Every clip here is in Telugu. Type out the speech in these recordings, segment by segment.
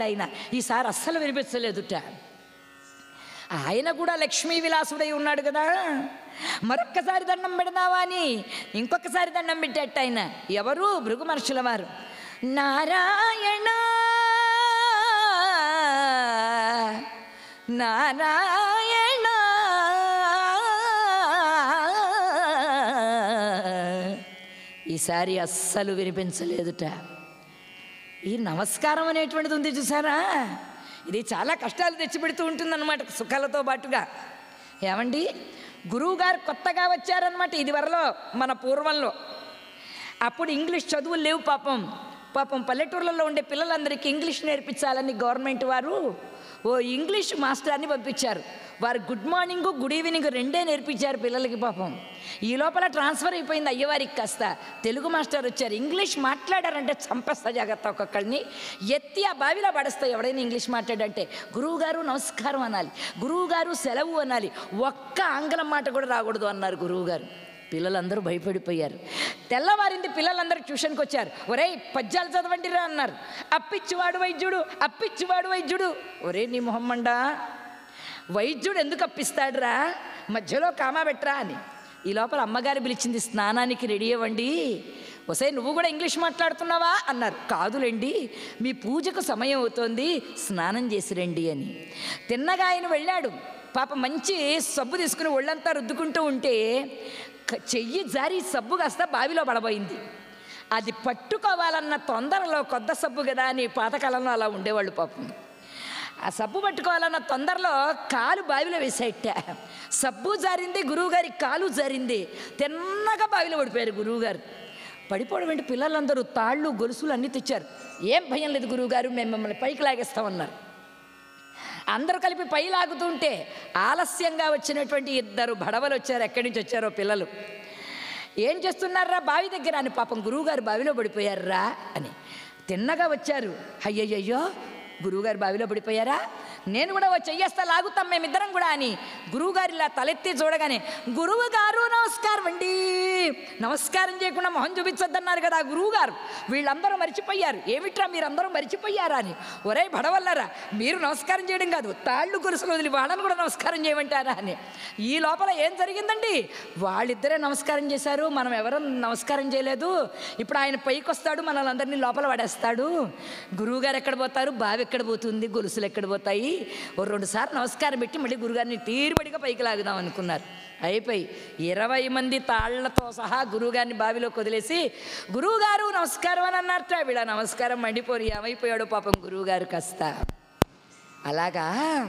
ఆయన ఈసారి అస్సలు వినిపించలేదుట ఆయన కూడా లక్ష్మీ విలాసుడై ఉన్నాడు కదా మరొక్కసారి దండం పెడదావా అని ఇంకొకసారి దండం పెట్టేట ఆయన ఎవరు భృగు మనుషుల వారు నారాయణ నారాయణ ఈసారి అస్సలు వినిపించలేదుట ఈ నమస్కారం అనేటువంటిది ఉంది చూసారా ఇది చాలా కష్టాలు తెచ్చిపెడుతూ ఉంటుందన్నమాట సుఖాలతో పాటుగా ఏమండి గురువుగారు కొత్తగా వచ్చారనమాట ఇది వరలో మన పూర్వంలో అప్పుడు ఇంగ్లీష్ చదువులు లేవు పాపం పాపం పల్లెటూర్లలో ఉండే పిల్లలందరికీ ఇంగ్లీష్ నేర్పించాలని గవర్నమెంట్ వారు ఓ ఇంగ్లీష్ మాస్టర్ని పంపించారు వారు గుడ్ మార్నింగ్ గుడ్ ఈవినింగ్ రెండే నేర్పించారు పిల్లలకి పాపం ఈ లోపల ట్రాన్స్ఫర్ అయిపోయింది అయ్యవారికి కాస్త తెలుగు మాస్టర్ వచ్చారు ఇంగ్లీష్ మాట్లాడారంటే చంపేస్తా జాగ్రత్త ఒక్కొక్కడిని ఎత్తి ఆ బావిలో పడేస్తా ఎవడైనా ఇంగ్లీష్ మాట్లాడంటే గురువుగారు నమస్కారం అనాలి గురువుగారు సెలవు అనాలి ఒక్క ఆంగ్లం మాట కూడా రాకూడదు అన్నారు గురువుగారు పిల్లలందరూ భయపడిపోయారు తెల్లవారింది పిల్లలందరూ ట్యూషన్కి వచ్చారు ఒరేయ్ పద్యాలు చదవండిరా అన్నారు అప్పిచ్చివాడు వైద్యుడు అప్పిచ్చివాడు వైద్యుడు ఒరే నీ మొహమ్మండా వైద్యుడు ఎందుకు అప్పిస్తాడురా మధ్యలో కామా పెట్టరా అని ఈ లోపల అమ్మగారు పిలిచింది స్నానానికి రెడీ అవ్వండి ఒసే నువ్వు కూడా ఇంగ్లీష్ మాట్లాడుతున్నావా అన్నారు కాదులేండి మీ పూజకు సమయం అవుతోంది స్నానం చేసి రండి అని తిన్నగా ఆయన వెళ్ళాడు పాప మంచి సబ్బు తీసుకుని ఒళ్ళంతా రుద్దుకుంటూ ఉంటే క- చెయ్యి జారి సబ్బు కాస్త బావిలో పడబోయింది అది పట్టుకోవాలన్న తొందరలో కొత్త సబ్బు కదా అని పాతకాలంలో అలా ఉండేవాళ్ళు పాపం ఆ సబ్బు పట్టుకోవాలన్న తొందరలో కాలు బావిలో వేసేట సబ్బు జారింది గురువుగారి కాలు జారింది తిన్నగా బావిలో పడిపోయారు గురువుగారు పడిపోవడం ఏంటి పిల్లలందరూ తాళ్ళు గొలుసులు అన్నీ తెచ్చారు ఏం భయం లేదు గురువుగారు మేము మిమ్మల్ని పైకి లాగేస్తామన్నారు అందరూ కలిపి పై లాగుతుంటే ఆలస్యంగా వచ్చినటువంటి ఇద్దరు బడవలు వచ్చారు ఎక్కడి నుంచి వచ్చారో పిల్లలు ఏం చేస్తున్నారా బావి దగ్గర అని పాపం గురువుగారు బావిలో పడిపోయారా అని తిన్నగా వచ్చారు అయ్యయ్యో గురువుగారు బావిలో పడిపోయారా నేను కూడా వచ్చి చెయ్యేస్తా లాగుతాం మేమిద్దరం కూడా అని గురువుగారు ఇలా తలెత్తి చూడగానే గురువు గారు నమస్కారం అండి నమస్కారం చేయకుండా మొహం చూపించొద్దన్నారు కదా గురువుగారు వీళ్ళందరూ మర్చిపోయారు ఏమిట్రా మీరందరూ మర్చిపోయారా అని ఒరే భడవల్లరా మీరు నమస్కారం చేయడం కాదు తాళ్ళు గురుసులు వదిలి వాళ్ళని కూడా నమస్కారం చేయమంటారా అని ఈ లోపల ఏం జరిగిందండి వాళ్ళిద్దరే నమస్కారం చేశారు మనం ఎవరూ నమస్కారం చేయలేదు ఇప్పుడు ఆయన పైకి వస్తాడు మనల్ని అందరినీ లోపల పడేస్తాడు గురువుగారు ఎక్కడ పోతారు బావి ఎక్కడ పోతుంది గొలుసులు ఎక్కడ పోతాయి ఓ రెండు సార్లు నమస్కారం పెట్టి మళ్ళీ గురుగారిని తీరుబడిగా పైకి లాగుదాం అనుకున్నారు అయిపోయి ఇరవై మంది తాళ్లతో సహా గురువుగారిని బావిలోకి వదిలేసి గురువుగారు నమస్కారం అని అన్నారట వీళ్ళ నమస్కారం మండిపోయి ఏమైపోయాడు పాపం గురువుగారు కాస్త అలాగా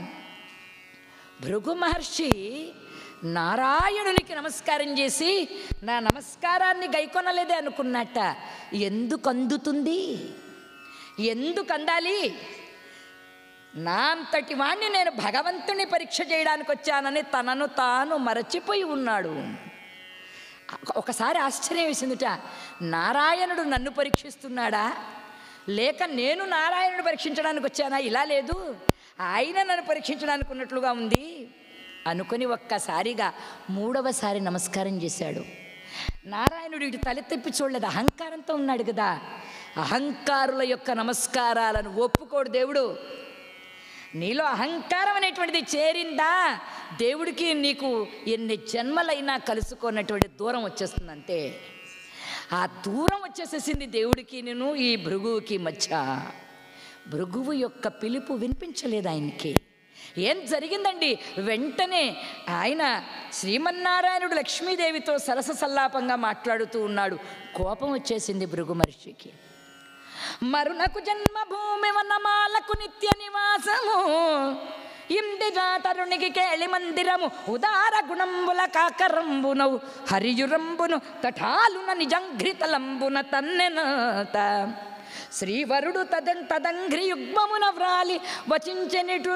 భృగు మహర్షి నారాయణునికి నమస్కారం చేసి నా నమస్కారాన్ని గైకొనలేదే అనుకున్నట్ట ఎందుకు అందుతుంది ఎందుకు అందాలి నా అంతటి వాణ్ణి నేను భగవంతుని పరీక్ష చేయడానికి వచ్చానని తనను తాను మరచిపోయి ఉన్నాడు ఒకసారి ఆశ్చర్యం వేసిందిట నారాయణుడు నన్ను పరీక్షిస్తున్నాడా లేక నేను నారాయణుడు పరీక్షించడానికి వచ్చానా ఇలా లేదు ఆయన నన్ను పరీక్షించడానికి ఉన్నట్లుగా ఉంది అనుకుని ఒక్కసారిగా మూడవసారి నమస్కారం చేశాడు నారాయణుడు ఇటు తలెత్తిప్పి చూడలేదు అహంకారంతో ఉన్నాడు కదా అహంకారుల యొక్క నమస్కారాలను ఒప్పుకోడు దేవుడు నీలో అహంకారం అనేటువంటిది చేరిందా దేవుడికి నీకు ఎన్ని జన్మలైనా కలుసుకున్నటువంటి దూరం వచ్చేస్తుంది అంతే ఆ దూరం వచ్చేసేసింది దేవుడికి నేను ఈ భృగువుకి మధ్య భృగువు యొక్క పిలుపు వినిపించలేదు ఆయనకి ఏం జరిగిందండి వెంటనే ఆయన శ్రీమన్నారాయణుడు లక్ష్మీదేవితో సరస సల్లాపంగా మాట్లాడుతూ ఉన్నాడు కోపం వచ్చేసింది భృగు మహర్షికి మరునకు జన్మభూమి వనమాలకు నిత్య నివాసము ఇంది జాతరునికి కేళి మందిరము ఉదార గుణంబుల కాకరంబునవు హరియురంబును తఠాలున నిజంఘ్రితలంబున తన్నెనాత శ్రీవరుడు తదం తదంఘ్రి యుగ్మమున వ్రాలి వచించెనిటు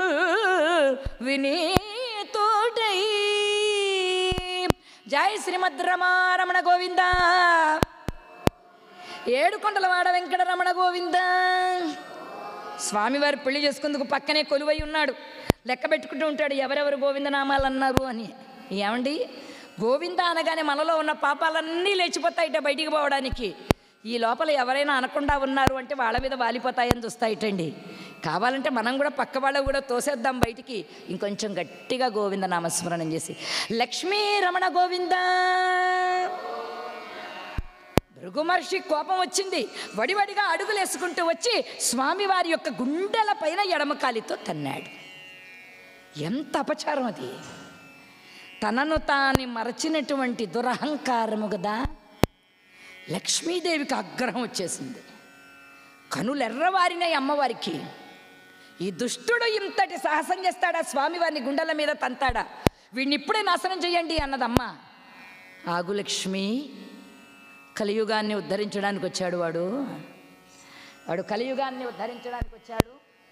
వినీతోటై జై శ్రీమద్ రమారమణ గోవిందా ఏడుకొండలవాడ వెంకటరమణ గోవింద స్వామివారు పెళ్లి చేసుకుందుకు పక్కనే కొలువై ఉన్నాడు లెక్క పెట్టుకుంటూ ఉంటాడు ఎవరెవరు గోవిందనామాలు అన్నారు అని ఏమండి గోవింద అనగానే మనలో ఉన్న పాపాలన్నీ లేచిపోతాయిట బయటికి పోవడానికి ఈ లోపల ఎవరైనా అనకుండా ఉన్నారు అంటే వాళ్ళ మీద వాలిపోతాయని చూస్తాయిటండి కావాలంటే మనం కూడా పక్క వాళ్ళు కూడా తోసేద్దాం బయటికి ఇంకొంచెం గట్టిగా గోవింద నామస్మరణం చేసి లక్ష్మీ రమణ గోవింద భృగు మహర్షి కోపం వచ్చింది వడివడిగా అడుగులు వేసుకుంటూ వచ్చి స్వామివారి యొక్క గుండెల పైన ఎడమకాలితో తన్నాడు ఎంత అపచారం అది తనను తాని మరచినటువంటి దురహంకారము కదా లక్ష్మీదేవికి ఆగ్రహం వచ్చేసింది కనులెర్రవారినాయి అమ్మవారికి ఈ దుష్టుడు ఇంతటి సాహసం చేస్తాడా స్వామివారిని గుండెల మీద తంతాడా వీడిని ఇప్పుడే నాశనం చేయండి అన్నదమ్మ ఆగు లక్ష్మి కలియుగాన్ని ఉద్ధరించడానికి వచ్చాడు వాడు వాడు కలియుగాన్ని ఉద్ధరించడానికి వచ్చాడు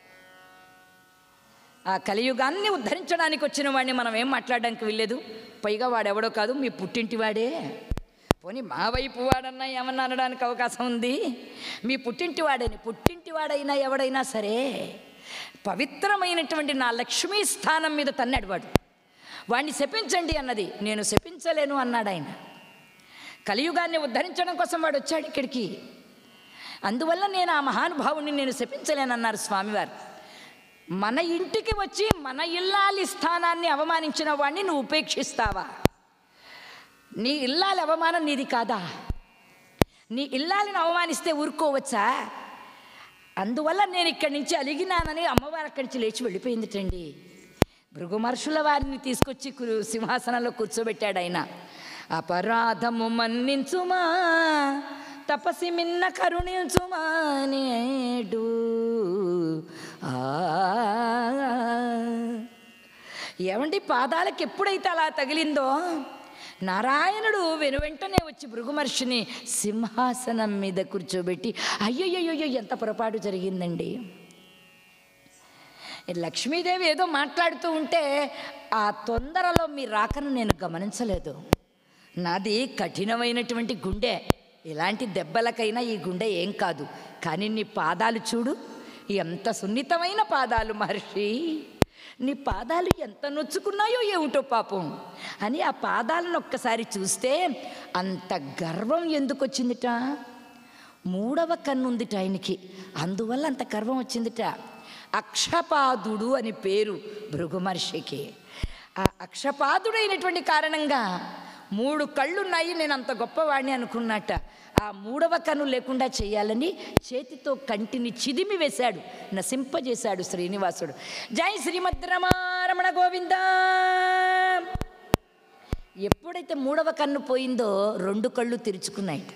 ఆ కలియుగాన్ని ఉద్ధరించడానికి వచ్చిన వాడిని మనం ఏం మాట్లాడడానికి వెళ్ళలేదు పైగా వాడెవడో కాదు మీ పుట్టింటి వాడే పోనీ మా వైపు వాడన్నా ఏమన్నా అనడానికి అవకాశం ఉంది మీ పుట్టింటి వాడని పుట్టింటి వాడైనా ఎవడైనా సరే పవిత్రమైనటువంటి నా లక్ష్మీ స్థానం మీద తన్నాడు వాడు వాడిని శపించండి అన్నది నేను శపించలేను అన్నాడు ఆయన కలియుగాన్ని ఉద్ధరించడం కోసం వాడు వచ్చాడు ఇక్కడికి అందువల్ల నేను ఆ మహానుభావుని నేను శపించలేనన్నారు స్వామివారు మన ఇంటికి వచ్చి మన ఇల్లాలి స్థానాన్ని అవమానించిన వాడిని నువ్వు ఉపేక్షిస్తావా నీ ఇల్లాలి అవమానం నీది కాదా నీ ఇల్లాలిని అవమానిస్తే ఊరుకోవచ్చా అందువల్ల నేను ఇక్కడి నుంచి అలిగినానని అమ్మవారు అక్కడి నుంచి లేచి వెళ్ళిపోయిందిటండి భృగు మహర్షుల వారిని తీసుకొచ్చి కు- సింహాసనంలో కూర్చోబెట్టాడు ఆయన అపరాధము మన్నించుమా తపసి మిన్న కరుణించుమా నేడు ఆ ఏమండి పాదాలకు ఎప్పుడైతే అలా తగిలిందో నారాయణుడు వెనువెంటనే వచ్చి భృగుమర్షిని సింహాసనం మీద కూర్చోబెట్టి అయ్యయ్యో ఎంత పొరపాటు జరిగిందండి లక్ష్మీదేవి ఏదో మాట్లాడుతూ ఉంటే ఆ తొందరలో మీ రాకను నేను గమనించలేదు నాది కఠినమైనటువంటి గుండె ఎలాంటి దెబ్బలకైనా ఈ గుండె ఏం కాదు కానీ నీ పాదాలు చూడు ఎంత సున్నితమైన పాదాలు మహర్షి నీ పాదాలు ఎంత నొచ్చుకున్నాయో ఏమిటో పాపం అని ఆ పాదాలను ఒక్కసారి చూస్తే అంత గర్వం ఎందుకు వచ్చిందిట మూడవ కన్నుందిట ఆయనకి అందువల్ల అంత గర్వం వచ్చిందిట అక్షపాదుడు అని పేరు భృగు మహర్షికి ఆ అక్షపాదుడైనటువంటి కారణంగా మూడు కళ్ళున్నాయి నేను అంత గొప్పవాడిని అనుకున్నట్ట ఆ మూడవ కన్ను లేకుండా చేయాలని చేతితో కంటిని చిదిమి వేశాడు నశింపజేశాడు శ్రీనివాసుడు జై శ్రీమద్ రమారమణ గోవింద ఎప్పుడైతే మూడవ కన్ను పోయిందో రెండు కళ్ళు తెరుచుకున్నాయి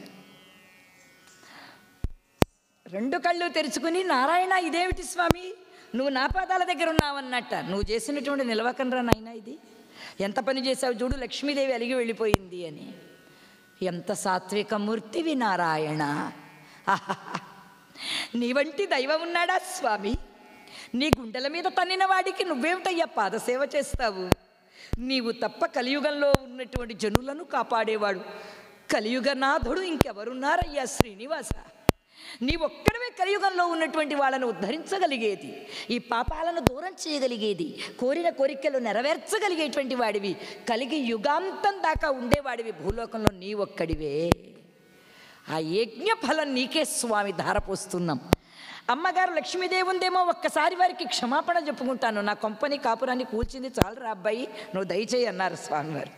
రెండు కళ్ళు తెరుచుకుని నారాయణ ఇదేమిటి స్వామి నువ్వు నా పాదాల దగ్గర ఉన్నావన్నట్ట నువ్వు చేసినటువంటి నిలవకండ్రా నాయన ఇది ఎంత పని చేసావు చూడు లక్ష్మీదేవి అలిగి వెళ్ళిపోయింది అని ఎంత సాత్విక మూర్తివి నారాయణ ఆహాహా. నీ వంటి దైవం ఉన్నాడా స్వామి నీ గుండెల మీద తన్నిన వాడికి నువ్వేమిటయ్యా పాదసేవ చేస్తావు నీవు తప్ప కలియుగంలో ఉన్నటువంటి జనులను కాపాడేవాడు కలియుగనాథుడు ఇంకెవరున్నారయ్యా శ్రీనివాస నీ ఒక్కడవే కలియుగంలో ఉన్నటువంటి వాళ్ళను ఉద్ధరించగలిగేది ఈ పాపాలను దూరం చేయగలిగేది కోరిన కోరికలు నెరవేర్చగలిగేటువంటి వాడివి కలిగి యుగాంతం దాకా ఉండేవాడివి భూలోకంలో నీ ఒక్కడివే ఆ యజ్ఞ ఫలం నీకే స్వామి ధారపోస్తున్నాం అమ్మగారు లక్ష్మీదేవి ఉందేమో ఒక్కసారి వారికి క్షమాపణ చెప్పుకుంటాను నా కొంపని కాపురాన్ని కూల్చింది చాలరా అబ్బాయి నువ్వు దయచేయి అన్నారు స్వామివారు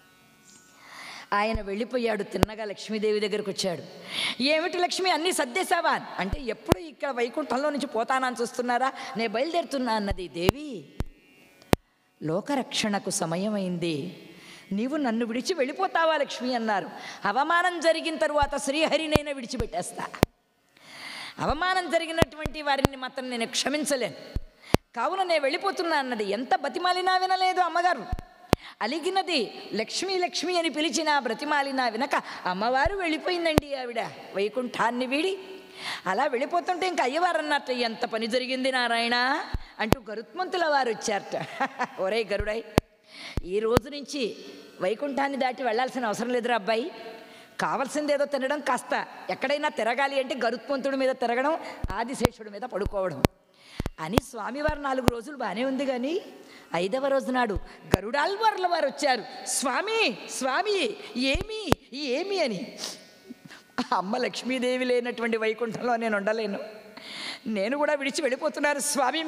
ఆయన వెళ్ళిపోయాడు తిన్నగా లక్ష్మీదేవి దగ్గరకు వచ్చాడు ఏమిటి లక్ష్మి అన్నీ సర్దేశావా అంటే ఎప్పుడు ఇక్కడ వైకుంఠంలో నుంచి పోతానని చూస్తున్నారా నేను బయలుదేరుతున్నా అన్నది దేవి లోకరక్షణకు సమయమైంది నీవు నన్ను విడిచి వెళ్ళిపోతావా లక్ష్మి అన్నారు అవమానం జరిగిన తరువాత శ్రీహరినైనా విడిచిపెట్టేస్తా అవమానం జరిగినటువంటి వారిని మాత్రం నేను క్షమించలేను కావున నేను వెళ్ళిపోతున్నా అన్నది ఎంత బతిమాలినా వినలేదు అమ్మగారు అలిగినది లక్ష్మి లక్ష్మి అని పిలిచిన బ్రతిమాలినా వినక అమ్మవారు వెళ్ళిపోయిందండి ఆవిడ వైకుంఠాన్ని వీడి అలా వెళ్ళిపోతుంటే ఇంకా అయ్యవారు అన్నట్టు ఎంత పని జరిగింది నారాయణ అంటూ గరుత్మంతుల వారు వచ్చారట ఒరే గరుడై ఈ రోజు నుంచి వైకుంఠాన్ని దాటి వెళ్ళాల్సిన అవసరం లేదురా అబ్బాయి కావలసిందేదో తినడం కాస్త ఎక్కడైనా తిరగాలి అంటే గరుత్మంతుడి మీద తిరగడం ఆదిశేషుడి మీద పడుకోవడం అని స్వామివారు నాలుగు రోజులు బాగానే ఉంది కానీ ఐదవ రోజు నాడు గరుడాల్వార్ల వారు వచ్చారు స్వామి స్వామి ఏమి ఏమి అని అమ్మ లక్ష్మీదేవి లేనటువంటి వైకుంఠంలో నేను ఉండలేను నేను కూడా విడిచి వెళ్ళిపోతున్నారు స్వామి